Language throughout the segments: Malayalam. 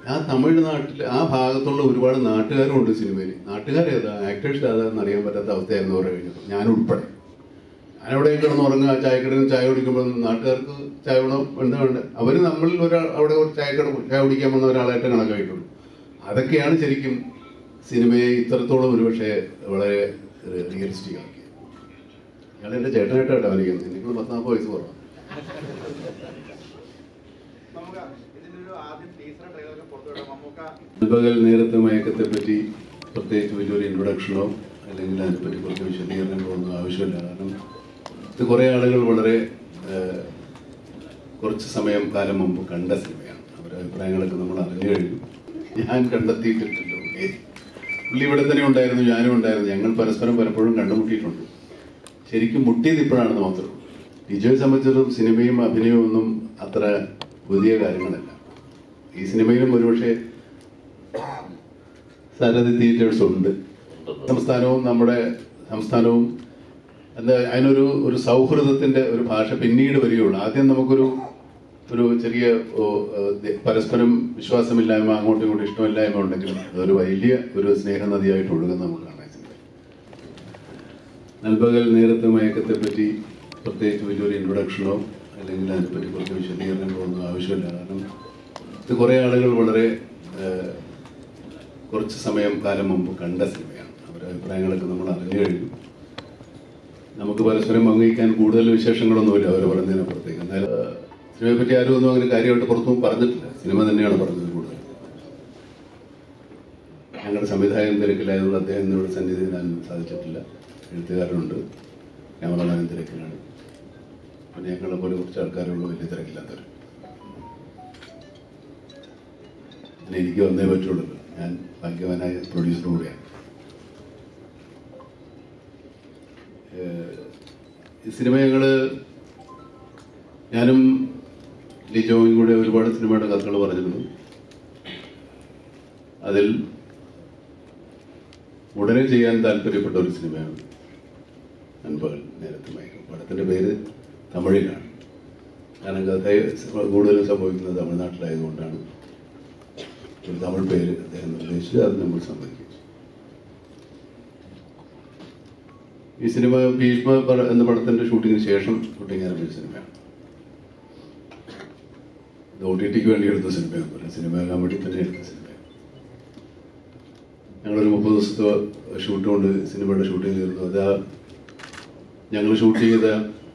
ആ തമിഴ്നാട്ടിൽ ആ ഭാഗത്തുള്ള ഒരുപാട് നാട്ടുകാരും ഉണ്ട് സിനിമയിൽ നാട്ടുകാരേതാ ആക്ടേഴ്സ് ഏതാന്ന് അറിയാൻ പറ്റാത്ത അവസ്ഥയായിരുന്നു അവരെ കഴിഞ്ഞത് ഞാൻ ഉൾപ്പെടെ ഞാനവിടെ കിടന്ന് ഉറങ്ങുക ചായക്കടയിൽ ചായ കുടിക്കുമ്പോൾ നാട്ടുകാർക്ക് ചായ വേണം എന്താ വേണ്ട അവർ നമ്മളിൽ ഒരാൾ അവിടെ ഒരു ചായക്കട ചായ കുടിക്കാൻ വന്ന ഒരാളായിട്ട് കണക്കായിട്ടുള്ളൂ അതൊക്കെയാണ് ശരിക്കും സിനിമയെ ഇത്രത്തോളം ഒരുപക്ഷെ വളരെ റിയലിസ്റ്റിക് ആക്കിയത് ഇയാൾ എൻ്റെ ചേട്ടനായിട്ടാണ് അഭിനയിക്കുന്നത് നിങ്ങൾ പത്താമത് വയസ്സ് കുറവാണ് നമുക്ക് ഇതിന്റെ ഒരു ആദ്യം ടീച്ചർ ട്രെയിലറൊക്കെ പുറത്തുവിടാം മമ്മൂക്ക പകൽ നേരത്തെ മയക്കത്തെ പറ്റി പ്രത്യേകിച്ച് വലിയൊരു ഇൻട്രൊഡക്ഷനോ അല്ലെങ്കിൽ അതിനെപ്പറ്റി കുറച്ച് വിശദീകരണങ്ങളോ ഒന്നും ആവശ്യമില്ല കാരണം ഇത് കുറേ ആളുകൾ വളരെ ഏഹ്, കുറച്ച് സമയം കാലം മുമ്പ് കണ്ട സിനിമയാണ് അവരുടെ അഭിപ്രായങ്ങളൊക്കെ നമ്മൾ അറിഞ്ഞു കഴിഞ്ഞു ഞാൻ കണ്ടെത്തിയിട്ടില്ലല്ലോ ഏയ്. പുള്ളി ഇവിടെ തന്നെ ഉണ്ടായിരുന്നു ഞാനും ഉണ്ടായിരുന്നു ഞങ്ങൾ പരസ്പരം പലപ്പോഴും കണ്ടുമുട്ടിയിട്ടുണ്ട് ശരിക്കും മുട്ടിയത് ഇപ്പോഴാണെന്ന് മാത്രമേ ഉള്ളൂ ലിജോയെ സംബന്ധിച്ചിടത്തോളം സിനിമയും അഭിനയവും ഒന്നും അത്ര പുതിയ കാര്യങ്ങളല്ല ഈ സിനിമയിലും ഒരുപക്ഷെ സാരഥി തിയേറ്റേഴ്സ് ഉണ്ട് സംസ്ഥാനവും നമ്മുടെ സംസ്ഥാനവും എന്താ അതിനൊരു ഒരു സൗഹൃദത്തിന്റെ ഒരു ഭാഷ പിന്നീട് വരികയുള്ളൂ ആദ്യം നമുക്കൊരു ഒരു ചെറിയ ഓ, ഏഹ്, ദ- പരസ്പരം വിശ്വാസമില്ലായ്മ അങ്ങോട്ടും ഇങ്ങോട്ടും ഇഷ്ടമില്ലായ്മ ഉണ്ടെങ്കിലും അതൊരു വലിയ ഒരു സ്നേഹനദിയായിട്ട് ഒഴുകുന്ന നമുക്ക് കാണാൻ സിനിമയിൽ നൽപകൽ നേരത്തെ മയക്കത്തെ പറ്റി പ്രത്യേകിച്ച് വലിയൊരു ഇൻട്രൊഡക്ഷനോ അല്ലെങ്കിൽ അതിനെപ്പറ്റി കുറച്ച് വിശദീകരണങ്ങളോ ഒന്നും ആവശ്യമില്ല കാരണം ഇത് കുറേ ആളുകൾ വളരെ ഏഹ്, കുറച്ച് സമയം കാലം മുമ്പ് കണ്ട സിനിമയാണ് അവരുടെ അഭിപ്രായങ്ങളൊക്കെ നമ്മൾ അറിഞ്ഞു കഴിഞ്ഞു നമുക്ക് പരസ്പരം പങ്കുവയ്ക്കാൻ കൂടുതൽ വിശേഷങ്ങളൊന്നുമില്ല അവർ പറഞ്ഞതിനപ്പുറത്തേക്ക് എന്നാൽ ഏഹ്, സിനിമയെ പറ്റി ആരും ഒന്നും അങ്ങനെ കാര്യമായിട്ട് പുറത്തൊന്നും പറഞ്ഞിട്ടില്ല സിനിമ തന്നെയാണ് പറഞ്ഞത് കൂടുതൽ ഞങ്ങളുടെ സംവിധായകൻ തിരക്കിലായതുകൊണ്ട് അദ്ദേഹം ഇന്നിവിടെ സന്നിധി ഞാൻ സാധിച്ചിട്ടില്ല എഴുത്തുകാരനുണ്ട് ക്യാമറമാനും തിരക്കിലാണ് പിന്നെ ഞങ്ങളെ പോലെ കുറച്ച് ആൾക്കാരുള്ള വലിയ തിരക്കില്ലാത്തവർ പിന്നെ എനിക്ക് വന്നേ പറ്റുള്ളൂ ഞാൻ ഭാഗ്യവാനായ പ്രൊഡ്യൂസർ കൂടിയാണ് ഏഹ് ഈ സിനിമ ഞങ്ങള് ഞാനും ലിജോയും കൂടെ ഒരുപാട് സിനിമയുടെ കഥകൾ പറഞ്ഞിരുന്നു അതിൽ ഉടനെ ചെയ്യാൻ താല്പര്യപ്പെട്ട ഒരു സിനിമയാണ് അൻപകൽ നേരത്തെ മയക്കം പടത്തിന്റെ പേര് തമിഴിലാണ് കാരണം കഥ കൂടുതലും സംഭവിക്കുന്നത് തമിഴ്നാട്ടിലായതുകൊണ്ടാണ് ഒരു തമിഴ് പേര് അദ്ദേഹം നിർദ്ദേശിച്ചു അത് നമ്മൾ സമ്മതിച്ചു ഈ സിനിമ ഭീഷ്മ പട- എന്ന പടത്തിന്റെ ഷൂട്ടിങ്ങിന് ശേഷം ഷൂട്ടിംഗ് ആരംഭിച്ച സിനിമയാണ് ഇത് ഒ ടി ടിക്ക് വേണ്ടി എടുത്ത സിനിമയൊന്നുമല്ല സിനിമയാകാൻ വേണ്ടി തന്നെ എടുത്ത സിനിമയാണ് ഞങ്ങളൊരു മുപ്പത് ദിവസത്തെ ഷൂട്ട് കൊണ്ട് സിനിമയുടെ ഷൂട്ടിംഗ് തീർന്നു അത് ഞങ്ങൾ ഷൂട്ട് ചെയ്ത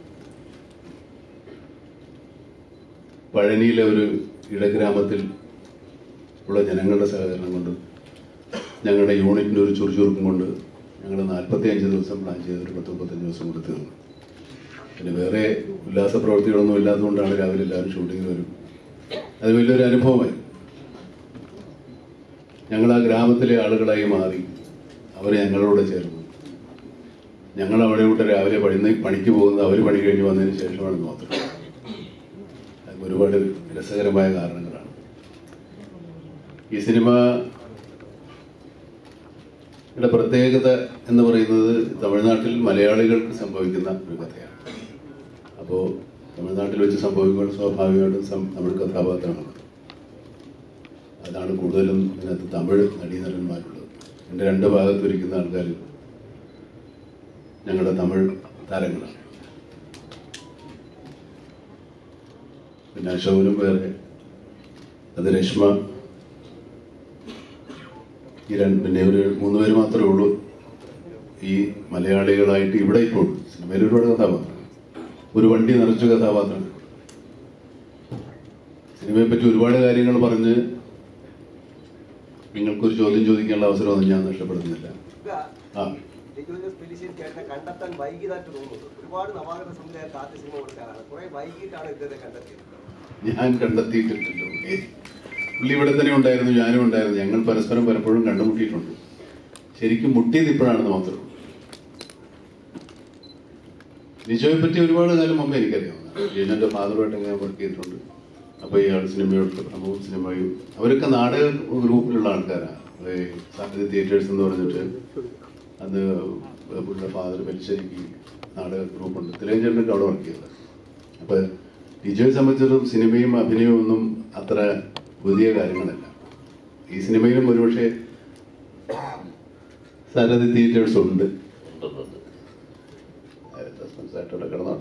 പഴനിയിലെ ഒരു ഇടഗ്രാമത്തിൽ ഉള്ള ജനങ്ങളുടെ സഹകരണം കൊണ്ട് ഞങ്ങളുടെ യൂണിറ്റിൻ്റെ ഒരു ചുറുചുറുക്കും കൊണ്ട് ഞങ്ങൾ നാൽപ്പത്തി അഞ്ച് ദിവസം പ്ലാൻ ചെയ്ത് ഒരു പത്ത് മുപ്പത്തഞ്ച് ദിവസം കൊണ്ട് തീർന്നു പിന്നെ വേറെ ഉല്ലാസ പ്രവർത്തികളൊന്നും ഇല്ലാത്തതുകൊണ്ടാണ് രാവിലെ എല്ലാവരും ഷൂട്ടിങ്ങിന് വരും അത് വലിയൊരു അനുഭവമായി ഞങ്ങൾ ആ ഗ്രാമത്തിലെ ആളുകളായി മാറി അവർ ഞങ്ങളോട് ചേർന്നു ഞങ്ങൾ അവിടെ കൂടെ രാവിലെ പണി പണിക്ക് പോകുന്നത് അവർ പണി കഴിഞ്ഞ് വന്നതിന് ശേഷമാണ് മാത്രം അത് ഒരുപാട് രസകരമായ കാരണങ്ങളാണ് ഈ സിനിമ യുടെ പ്രത്യേകത എന്ന് പറയുന്നത് തമിഴ്നാട്ടിൽ മലയാളികൾക്ക് സംഭവിക്കുന്ന ഒരു കഥയാണ് അപ്പോൾ തമിഴ്നാട്ടിൽ വെച്ച് സംഭവിക്കുമ്പോൾ സ്വാഭാവികമായിട്ടും സം- തമിഴ് കഥാപാത്രമാണ് അതാണ് കൂടുതലും ഇതിനകത്ത് തമിഴ് നടീനടന്മാരുള്ളത് എൻ്റെ രണ്ട് ഭാഗത്ത് ഇരിക്കുന്ന ആൾക്കാർ ഞങ്ങളുടെ തമിഴ് താരങ്ങളാണ് പിന്നെ അശോകനും വേറെ അത് രശ്മ ഈ രണ്ട് പിന്നെ ഒരു മൂന്ന് പേര് മാത്രമേ ഉള്ളൂ ഈ മലയാളികളായിട്ട് ഇവിടെ ഇപ്പോൾ സിനിമയിൽ ഒരുപാട് കഥാപാത്രങ്ങൾ ഒരു വണ്ടി നിറച്ചു കഥാപാത്രങ്ങൾ സിനിമയെ പറ്റി ഒരുപാട് കാര്യങ്ങൾ പറഞ്ഞ് നിങ്ങൾക്കൊരു ചോദ്യം ചോദിക്കാനുള്ള അവസരമൊന്നും ഞാൻ നഷ്ടപ്പെടുന്നില്ല ആ ലിജോജസ് ഫെലിഷ്യൻ ചേട്ടനെ കണ്ടെത്താൻ വൈകിയതായിട്ട് തോന്നുന്നു ഒരുപാട് നവാഗത സമുദായത്തെ ആദ്യ സിനിമ കൊടുക്കാനാണ് കുറെ വൈകിട്ടാണ് ഇദ്ദേഹത്തെ കണ്ടെത്തിയത് ഞാൻ കണ്ടെത്തിയിട്ടില്ലല്ലോ ഏയ്. പുള്ളി ഇവിടെ തന്നെ ഉണ്ടായിരുന്നു ഞാനും ഉണ്ടായിരുന്നു ഞങ്ങൾ പരസ്പരം പലപ്പോഴും കണ്ടുമുട്ടിയിട്ടുണ്ട് ശരിക്കും മുട്ടിയത് ഇപ്പോഴാണെന്ന് മാത്രമേ ഉള്ളൂ ലിജോയെ പറ്റി ഒരുപാട് കാലം മുമ്പ് എനിക്കറിയാം ലിജോന്റെ ഫാദറുമായിട്ട് ഞാൻ വർക്ക് ചെയ്തിട്ടുണ്ട് അപ്പോൾ ഇയാൾ സിനിമയോട് പ്രമുഖ സിനിമയും അവരൊക്കെ നാടക ഗ്രൂപ്പിലുള്ള ആൾക്കാരാണ് ഈ സാധ്യത തിയേറ്റേഴ്സ് എന്ന് പറഞ്ഞിട്ട് അന്ന് പുള്ളിയുടെ ഫാദർ വലിശ്ശേരിക്ക് നാടക ഗ്രൂപ്പുണ്ട് തിരഞ്ചേട്ടനൊക്കെ അവിടെ വർക്ക് ചെയ്തത് അപ്പോൾ ലിജോയെ സംബന്ധിച്ചിടത്തോളം സിനിമയും അഭിനയവും ഒന്നും അത്ര പുതിയ കാര്യങ്ങളല്ല ഈ സിനിമയിലും ഒരുപക്ഷെ സരതി തിയേറ്റേഴ്സ് ഉണ്ട് ഉണ്ടുണ്ടുണ്ട് സസ്പെൻസ് ആയിട്ട് ഇവിടെ കിടന്നോട്ടെ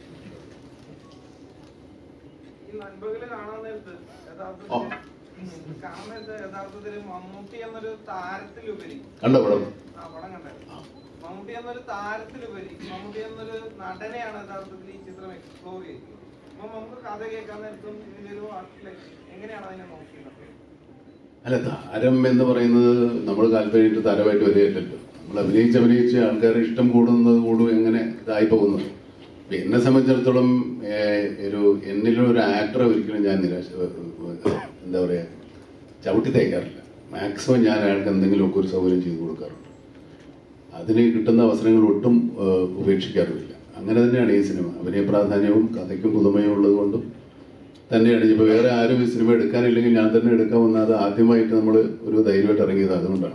ഈ നൻപകല് കാണാൻ നേരത്ത് ഓ. യഥാർത്ഥത്തിൽ കാണാൻ നേരത്ത് യഥാർത്ഥത്തിൽ മമ്മൂട്ടി എന്നൊരു താരത്തിലുപരി കണ്ടോ പടം ആ പടം കണ്ടത് മമ്മൂട്ടി എന്നൊരു താരത്തിലുപരി മമ്മൂട്ടി എന്നൊരു നടനെയാണ് യഥാർത്ഥത്തിൽ ഈ ചിത്രം എക്സ്പ്ലോർ ചെയ്യുന്നത് അപ്പൊ നമുക്ക് കഥ കേൾക്കാൻ നേരത്തും ഇതിലൊരു like എങ്ങനെയാണ് അതിനെ നോക്കിയത് അല്ല താരം എന്ന് പറയുന്നത് നമ്മൾ താല്പര്യമായിട്ട് താരമായിട്ട് വരികയല്ലല്ലോ നമ്മൾ അഭിനയിച്ച് അഭിനയിച്ച് ആൾക്കാരെ ഇഷ്ടം കൂടുന്നത് കൂടും എങ്ങനെ ഇതായി പോകുന്നത് ഇപ്പൊ എന്നെ സംബന്ധിച്ചിടത്തോളം ഏഹ്, ഒരു എന്നിലൊരു ആക്ടറെ ഒരിക്കലും ഞാൻ നിരാശ എന്താ പറയാ ചവിട്ടി തേക്കാറില്ല മാക്സിമം ഞാൻ അയാൾക്ക് എന്തെങ്കിലുമൊക്കെ ഒരു സൗകര്യം ചെയ്തു കൊടുക്കാറുണ്ട് അതിന് കിട്ടുന്ന അവസരങ്ങൾ ഒട്ടും ഏഹ്, ഉപേക്ഷിക്കാറുമില്ല അങ്ങനെ തന്നെയാണ് ഈ സിനിമ അഭിനയ പ്രാധാന്യവും കഥയ്ക്കും പുതുമയും ഉള്ളത് കൊണ്ടും തന്നെയാണ് ഇപ്പോൾ വേറെ ആരും ഈ സിനിമ എടുക്കാനില്ലെങ്കിൽ ഞാൻ തന്നെ എടുക്കാമെന്ന് അത് ആദ്യമായിട്ട് നമ്മൾ ഒരു ധൈര്യമായിട്ട് ഇറങ്ങിയത് അതുകൊണ്ടാണ്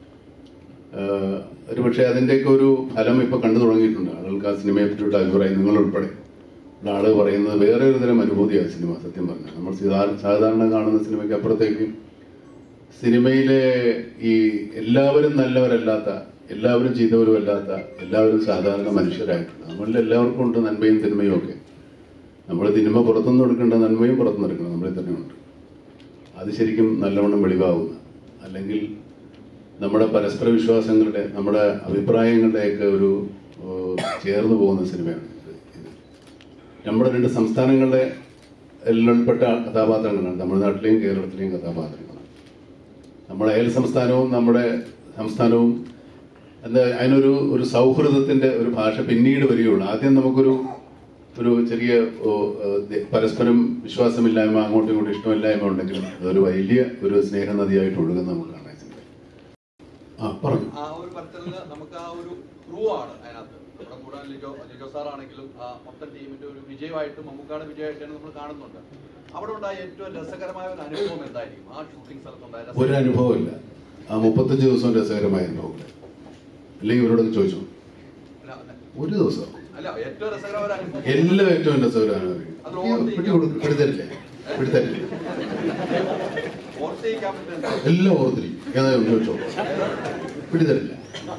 ആഹ് ഒരു പക്ഷേ അതിൻ്റെയൊക്കെ ഒരു ഫലം ഇപ്പോൾ കണ്ടു തുടങ്ങിയിട്ടുണ്ട് ആളുകൾക്ക് ആ സിനിമയെ പറ്റിയുള്ള അഭിപ്രായം നിങ്ങളുൾപ്പെടെ ഉള്ള ആള് പറയുന്നത് വേറെ ഒരു തരം അനുഭൂതിയാണ് സിനിമ സത്യം പറഞ്ഞാൽ നമ്മൾ സാധാ- സാധാരണ കാണുന്ന സിനിമയ്ക്ക് അപ്പുറത്തേക്കും സിനിമയിലെ ഈ എല്ലാവരും നല്ലവരല്ലാത്ത എല്ലാവരും ചെയ്തവരുമല്ലാത്ത എല്ലാവരും സാധാരണ മനുഷ്യരായിട്ടുണ്ട് നമ്മളിൽ എല്ലാവർക്കും ഉണ്ട് നന്മയും തിന്മയും ഒക്കെ നമ്മൾ തിന്മ പുറത്തുനിന്ന് എടുക്കേണ്ട നന്മയും പുറത്തുനിന്ന് എടുക്കണം നമ്മളിൽ തന്നെ ഉണ്ട് അത് ശരിക്കും നല്ലവണ്ണം വെളിവാകുന്ന അല്ലെങ്കിൽ നമ്മുടെ പരസ്പര വിശ്വാസങ്ങളുടെ നമ്മുടെ അഭിപ്രായങ്ങളുടെയൊക്കെ ഒരു ഏഹ്, ചേർന്ന് പോകുന്ന സിനിമയാണ് ഇത് ഇത് നമ്മുടെ രണ്ട് സംസ്ഥാനങ്ങളുടെ എല്ലുൾപ്പെട്ട കഥാപാത്രങ്ങളാണ് തമിഴ്നാട്ടിലെയും കേരളത്തിലെയും കഥാപാത്രങ്ങളാണ് നമ്മുടെ അയൽ സംസ്ഥാനവും നമ്മുടെ സംസ്ഥാനവും എന്താ അതിനൊരു ഒരു സൗഹൃദത്തിന്റെ ഒരു ഭാഷ പിന്നീട് വരികയുള്ളൂ ആദ്യം നമുക്കൊരു ഒരു ചെറിയ ഓ, ഏഹ്, ദേ- പരസ്പരം വിശ്വാസമില്ലായ്മ അങ്ങോട്ടും ഇങ്ങോട്ടും ഇഷ്ടമില്ലായ്മ ഉണ്ടെങ്കിലും അതൊരു വലിയ ഒരു സ്നേഹനദിയായിട്ട് ഒഴുകുന്ന നമുക്ക് കാണാൻ സിനിമ ആ പറഞ്ഞു ആ ഒരു പരത്തില് നമുക്ക് ആ ഒരു ക്രൂ ആണ് അതിനകത്ത് നമ്മുടെ കൂടെ ലിജോ ലിജോ സാർ ആണെങ്കിലും ആ മൊത്തം ടീമിന്റെ ഒരു വിജയമായിട്ട് മമ്മൂക്കാട് വിജയമായിട്ടാണ് നമ്മൾ കാണുന്നുണ്ട് അവിടെ ഉണ്ടായ ഏറ്റവും രസകരമായ ഒരു അനുഭവം എന്തായിരിക്കും ആ ഷൂട്ടിംഗ് സ്ഥലത്തുണ്ടായ രസം- ഒരു അനുഭവമില്ല ആ മുപ്പത്തഞ്ച് ദിവസം രസകരമായ അനുഭവമില്ല അല്ലെങ്കിൽ ഇവരോടൊക്കെ ചോദിച്ചു അല്ല, അല്ല. ഒരു ദിവസം അല്ല ഏറ്റവും രസകരമായ ഒരു അനുഭവം എല്ലാം ഏറ്റവും രസകരമായ അത് അനുഭവം ഓർത്തിരിക്കാം. പിടി കൊടുക്കും പിടിത്തരില്ലേ പിടിത്തരില്ലേ ഓർത്തിരിക്കാൻ പറ്റുന്ന എല്ലാം ഓർത്തിരിക്കും ഏതാ ഒന്ന് ചോദിച്ചോ പിടിതരില്ല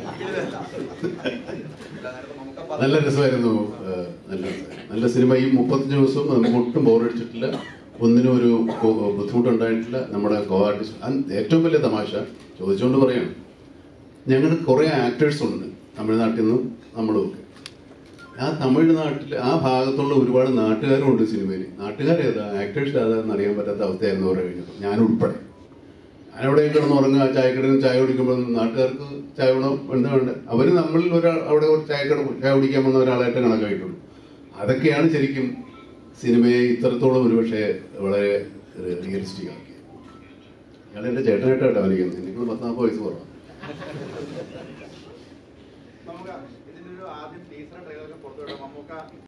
നമുക്ക് നല്ല രസമായിരുന്നു ഏഹ്, നല്ല രസമായിരുന്നു. നല്ല സിനിമ ഈ മുപ്പത്തഞ്ച് ദിവസവും നമുക്ക് ഒട്ടും ബോറടിച്ചിട്ടില്ല ഒന്നിനും ഒരു ബു- ബുദ്ധിമുട്ടുണ്ടായിട്ടില്ല നമ്മുടെ കോ ആർട്ടിസ്റ്റ് ഏറ്റവും വലിയ തമാശ ചോദിച്ചുകൊണ്ട് പറയാണ് ഞങ്ങൾ കുറേ ആക്ടേഴ്സ് ഉണ്ട് തമിഴ്നാട്ടിൽ നിന്നും നമ്മളും ഒക്കെ ആ തമിഴ്നാട്ടിൽ ആ ഭാഗത്തുള്ള ഒരുപാട് നാട്ടുകാരും ഉണ്ട് സിനിമയിൽ നാട്ടുകാരേതാ ആക്ടേഴ്സ് ഏതാന്ന് അറിയാൻ പറ്റാത്ത അവസ്ഥയായിരുന്നു അവരെ കഴിഞ്ഞപ്പോൾ ഞാൻ ഉൾപ്പെടെ ഞാനവിടെ കിടന്ന് ഉറങ്ങുക ചായക്കടയിൽ ചായ കുടിക്കുമ്പോൾ നാട്ടുകാർക്ക് ചായ വേണം എന്താ വേണ്ട അവർ നമ്മളിൽ ഒരാൾ അവിടെ ഒരു ചായക്കട ചായ കുടിക്കാൻ വന്ന ഒരാളായിട്ട് കണക്കായിട്ടുള്ളൂ അതൊക്കെയാണ് ശരിക്കും സിനിമയെ ഇത്രത്തോളം ഒരുപക്ഷെ വളരെ റിയലിസ്റ്റിക് ആക്കിയത് ഇയാൾ എൻ്റെ ചേട്ടനായിട്ടാണ് അഭിനയിക്കുന്നത് നിങ്ങൾ പത്താമത് വയസ്സ് കുറവാണ് നമുക്ക് ഇതിന്റെ ഒരു ആദ്യം ടീസർ ട്രെയിലറൊക്കെ പുറത്തുവിടാം മമ്മൂക്ക